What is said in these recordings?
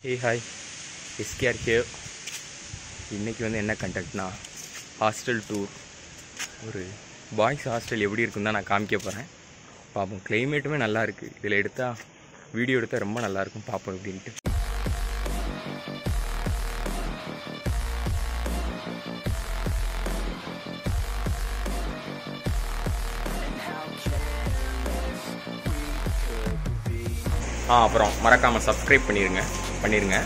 hey hi SKR here இன்றைக்கி வந்து என்ன கண்டென்ட்னா ஹாஸ்டல் டூர் ஒரு பாய்ஸ் ஹாஸ்டல் எப்படி இருக்குன்னு தான் நான் காமிக்க போகிறேன் பார்ப்போம் கிளைமேட்டுமே நல்லா இருக்குது இதில் எடுத்தால் வீடியோ எடுத்தால் ரொம்ப நல்லாயிருக்கும் பார்ப்போம் அப்படின்ட்டு ஆ அப்புறம் மறக்காமல் சப்ஸ்கிரைப் பண்ணிடுங்க பண்ணிடுங்க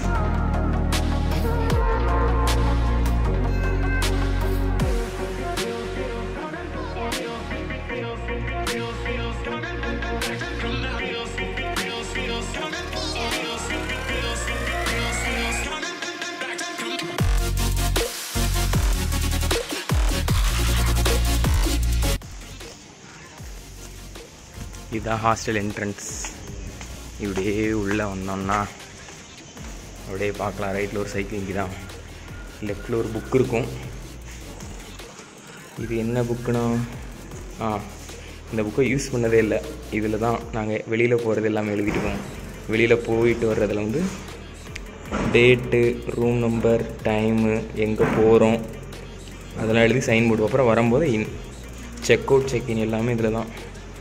இதுதான் ஹாஸ்டல் என்ட்ரன்ஸ் இப்படியே உள்ளே வந்தோம்னா அப்படியே பார்க்கலாம் ரைட்டில் ஒரு சைக்கிள் இங்கே தான் லெஃப்டில் ஒரு புக் இருக்கும் இது என்ன புக்குனா ஆ இந்த புக்கை யூஸ் பண்ணதே இல்லை இதில் தான் நாங்கள் வெளியில் போகிறது எல்லாமே எழுதிட்டுருக்கோம் வெளியில் போயிட்டு வர்றதில் வந்து டேட்டு ரூம் நம்பர் டைமு எங்கே போகிறோம் அதெல்லாம் எழுதி சைன் போடுவோம் அப்புறம் வரும்போது இன் செக் அவுட் செக்இன் எல்லாமே இதில் தான்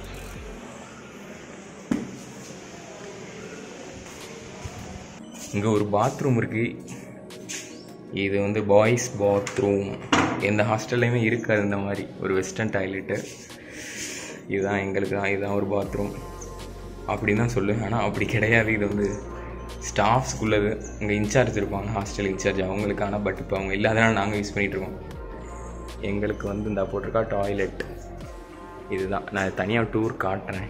இங்கே ஒரு பாத்ரூம் இருக்குது இது வந்து பாய்ஸ் பாத்ரூம் எந்த ஹாஸ்டல்லையுமே இருக்காது இந்த மாதிரி ஒரு வெஸ்டர்ன் டாய்லெட்டு இதுதான் எங்களுக்கு தான் இதுதான் ஒரு பாத்ரூம் அப்படின்னு தான் சொல்லுவேன் ஆனால் அப்படி கிடையாது இது வந்து ஸ்டாஃப்ஸ்குள்ளது இங்கே இன்சார்ஜ் இருப்பாங்க ஹாஸ்டல் இன்சார்ஜ் அவங்களுக்கான பட் இப்போ அவங்க இல்லாதனால நாங்கள் யூஸ் பண்ணிகிட்ருக்கோம் எங்களுக்கு வந்து இந்த போட்டிருக்கா டாய்லெட் இதுதான் நான் தனியாக டூர் காட்டுறேன்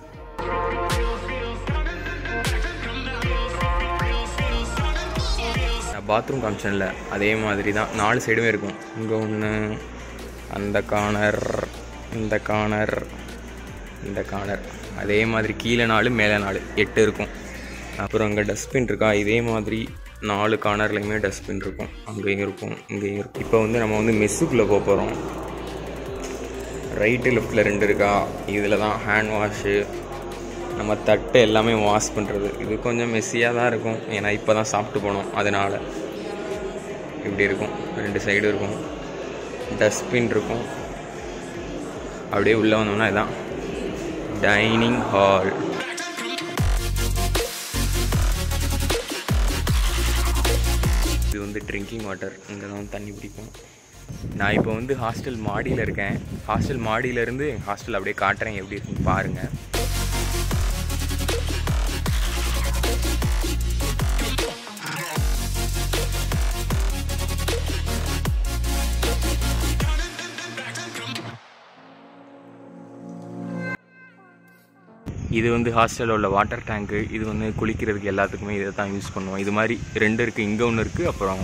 நான் பாத்ரூம் காமிச்சேன்ல அதே மாதிரி தான் நாலு சைடுமே இருக்கும் இங்கே ஒன்று அந்த கார்னர் இந்த கார்னர் இந்த கார்னர் அதே மாதிரி கீழே நாலு மேலே நாலு எட்டு இருக்கும் அப்புறம் அங்கே டஸ்ட்பின் இருக்கா இதே மாதிரி நாலு கார்னர்லையுமே டஸ்ட்பின் இருக்கும் அங்கேயும் இருக்கும் இங்கேயும் இருக்கும் இப்போ வந்து நம்ம வந்து மெஸ்ஸுக்குள்ளே போக போகிறோம் ரைட்டு லெஃப்டில் ரெண்டு இருக்கா இதில் தான் ஹேண்ட் வாஷு நம்ம தட்டு எல்லாமே வாஷ் பண்ணுறது இது கொஞ்சம் மெஸ்ஸியாக தான் இருக்கும் ஏன்னா இப்போ தான் சாப்பிட்டு போனோம் அதனால் இப்படி இருக்கும் ரெண்டு சைடு இருக்கும் டஸ்ட்பின் இருக்கும் அப்படியே உள்ளே வந்தோம்னா இதான் டைனிங் ஹால் இது வந்து ட்ரிங்கிங் வாட்டர் இங்கே தான் தண்ணி பிடிக்கும் நான் இப்போ வந்து ஹாஸ்டல் மாடியில் இருக்கேன் ஹாஸ்டல் மாடியிலேருந்து எங்கள் ஹாஸ்டல் அப்படியே காட்டுறேன் எப்படி இருக்குன்னு பாருங்கள் இது வந்து ஹாஸ்டலில் உள்ள வாட்டர் டேங்க்கு இது வந்து குளிக்கிறதுக்கு எல்லாத்துக்குமே இதை தான் யூஸ் பண்ணுவோம் இது மாதிரி ரெண்டு இருக்குது இங்கே ஒன்று இருக்குது அப்புறம்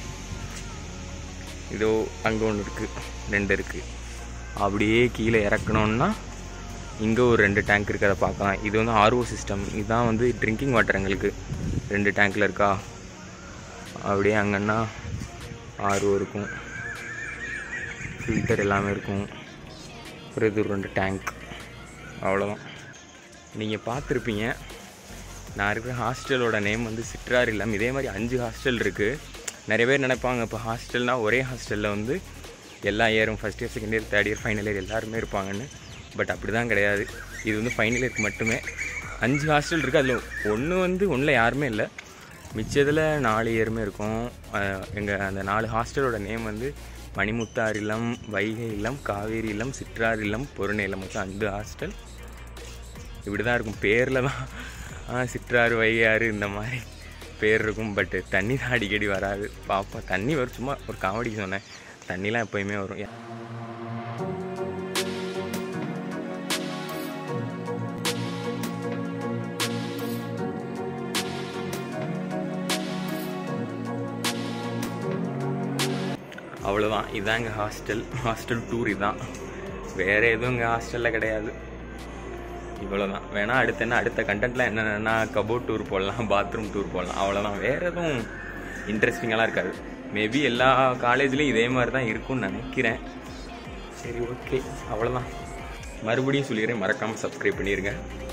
இதோ அங்கே ஒன்று இருக்குது ரெண்டு இருக்குது அப்படியே கீழே இறக்கணுன்னா இங்கே ஒரு ரெண்டு டேங்க் இருக்கிறத பார்க்கலாம் இது வந்து ஆர்ஓ சிஸ்டம் இதுதான் வந்து ட்ரிங்கிங் வாட்டர் எங்களுக்கு ரெண்டு டேங்க்கில் இருக்கா அப்படியே அங்கன்னா ஆர்ஓ இருக்கும் ஃபில்டர் எல்லாமே இருக்கும் அப்புறம் இது ஒரு ரெண்டு டேங்க் அவ்வளோதான் நீங்கள் பார்த்துருப்பீங்க நான் இருக்கிற ஹாஸ்டலோட நேம் வந்து சிற்றார் இல்லம் இதே மாதிரி அஞ்சு ஹாஸ்டல் இருக்குது நிறைய பேர் நினைப்பாங்க இப்போ ஹாஸ்டல்னால் ஒரே ஹாஸ்டலில் வந்து எல்லா இயரும் first year second year third year final year எல்லாருமே இருப்பாங்கன்னு பட் அப்படி தான் கிடையாது இது வந்து ஃபைனல் இயருக்கு மட்டுமே அஞ்சு ஹாஸ்டல் இருக்குது அதில் ஒன்று வந்து ஒன்றில் யாருமே இல்லை மிச்சத்தில் நாலு இயருமே இருக்கும் எங்கள் அந்த நாலு ஹாஸ்டலோட நேம் வந்து மணிமுத்தார் இல்லம் வைகை இல்லம் காவேரி இல்லம் சிற்றார் இல்லம் பொருணை இல்லம் மொத்தம் அஞ்சு ஹாஸ்டல் இப்படி தான் இருக்கும் பேரில் தான் சிற்றாறு வைகாறு இந்த மாதிரி பேர் இருக்கும் பட்டு தண்ணி தான் அடிக்கடி வராது பார்ப்போம் தண்ணி வரும் சும்மா ஒரு காமெடிக்கு சொன்னேன் தண்ணிலாம் எப்போயுமே வரும் அவ்வளோதான் இதுதான் எங்கள் ஹாஸ்டல் ஹாஸ்டல் டூர் இதுதான் வேறு எதுவும் எங்கள் ஹாஸ்டலில் கிடையாது இவ்வளோதான் வேணால் அடுத்து என்ன அடுத்த கண்டென்ட்லாம் என்னென்னா கபோர்ட் டூர் போடலாம் பாத்ரூம் டூர் போடலாம் அவ்வளோதான் வேறு எதுவும் இன்ட்ரெஸ்டிங்காலாம் இருக்காது மேபி எல்லா காலேஜ்லேயும் இதே மாதிரி தான் இருக்கும்னு நினைக்கிறேன் சரி ஓகே அவ்வளோதான் மறுபடியும் சொல்லிடுறேன் மறக்காமல் சப்ஸ்கிரைப் பண்ணிடுங்க